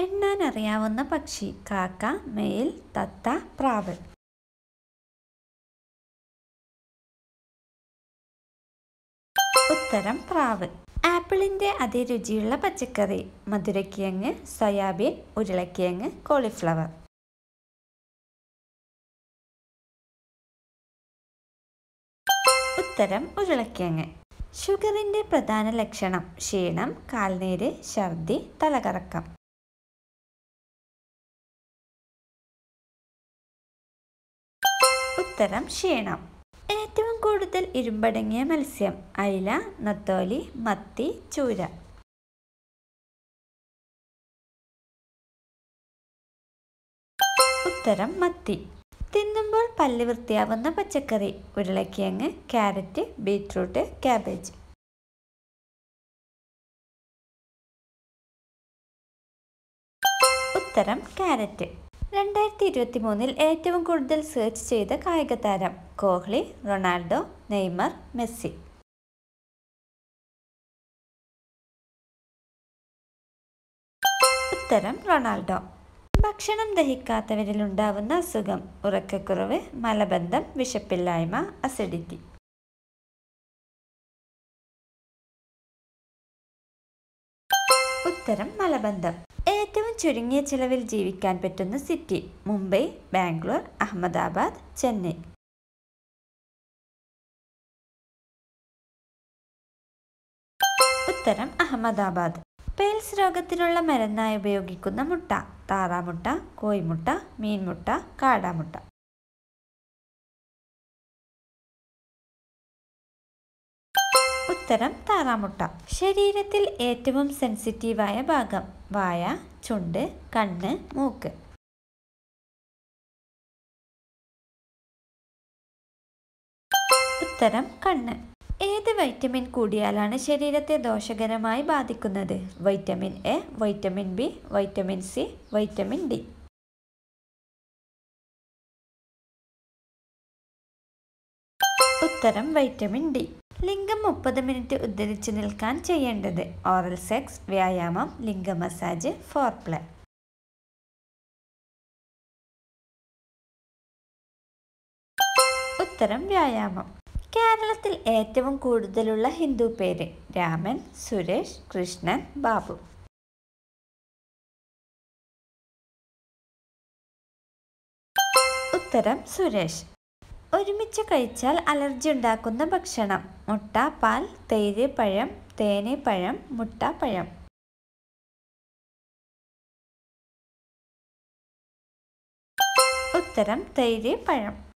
എണ്ണാൻ അറിയാവുന്ന പക്ഷി കാക്ക മെയിൽ തത്ത പ്രാവ് ഉത്തരം പ്രാവ് ആപ്പിളിന്റെ അതേ രുചിയുള്ള പച്ചക്കറി മധുരക്കിഴങ്ങ് സോയാബീൻ ഉരുളക്കിഴങ്ങ് കോളിഫ്ലവർ ഉത്തരം ഉരുളക്കിഴങ്ങ് ഷുഗറിന്റെ പ്രധാന ലക്ഷണം ക്ഷീണം കാൽനീര് ഛർദി തലകറക്കം ഉത്തരം ക്ഷീണം ഏറ്റവും കൂടുതൽ ഇരുമ്പടങ്ങിയ മത്സ്യം അയില നത്തോലി മത്തി ചൂര ഉത്തരം മത്തി തിന്നുമ്പോൾ പല്ല് വൃത്തിയാവുന്ന പച്ചക്കറി ഉരുളക്കിഴങ്ങ് ക്യാരറ്റ് ബീറ്റ്റൂട്ട് ക്യാബേജ് ഉത്തരം ക്യാരറ്റ് രണ്ടായിരത്തി ഇരുപത്തി മൂന്നിൽ ഏറ്റവും കൂടുതൽ സെർച്ച് ചെയ്ത കായിക താരം കോഹ്ലി റൊണാൾഡോ നെയ്മർ മെസ്സി ഉത്തരം റൊണാൾഡോ ഭക്ഷണം ദഹിക്കാത്തവരിൽ ഉണ്ടാവുന്ന അസുഖം ഉറക്കക്കുറവ് മലബന്ധം വിശപ്പില്ലായ്മ അസിഡിറ്റി ഉത്തരം മലബന്ധം ഏറ്റവും ചുരുങ്ങിയ ചിലവിൽ ജീവിക്കാൻ പറ്റുന്ന സിറ്റി മുംബൈ ബാംഗ്ലൂർ അഹമ്മദാബാദ് ചെന്നൈ ഉത്തരം അഹമ്മദാബാദ് പേൽസ് രോഗത്തിനുള്ള മരുന്നായി ഉപയോഗിക്കുന്ന മുട്ട താറാമുട്ട കോയിമുട്ട മീൻമുട്ട കാടാമുട്ട ഉത്തരം താറാമുട്ട ശരീരത്തിൽ ഏറ്റവും സെൻസിറ്റീവായ ഭാഗം വായ ചുണ്ട് കണ്ണ് മൂക്ക് ഉത്തരം കണ്ണ് ഏത് വൈറ്റമിൻ കൂടിയാലാണ് ശരീരത്തെ ദോഷകരമായി ബാധിക്കുന്നത് vitamin A vitamin B vitamin C vitamin D ഉത്തരം വൈറ്റമിൻ ഡി ലിംഗം മുപ്പത് മിനിറ്റ് ഉദ്ധരിച്ചു നിൽക്കാൻ ചെയ്യേണ്ടത് ഓറൽ സെക്സ് വ്യായാമം ലിംഗ മസാജ് ഫോർപ്ലേ ഉത്തരം വ്യായാമം കേരളത്തിൽ ഏറ്റവും കൂടുതലുള്ള ഹിന്ദു പേര് രാമൻ സുരേഷ് കൃഷ്ണൻ ബാബു ഉത്തരം സുരേഷ് ഒരുമിച്ച് കഴിച്ചാൽ അലർജി ഉണ്ടാക്കുന്ന ഭക്ഷണം മുട്ട പാൽ തൈര് പഴം തേന് പഴം മുട്ട പഴം ഉത്തരം തൈര് പഴം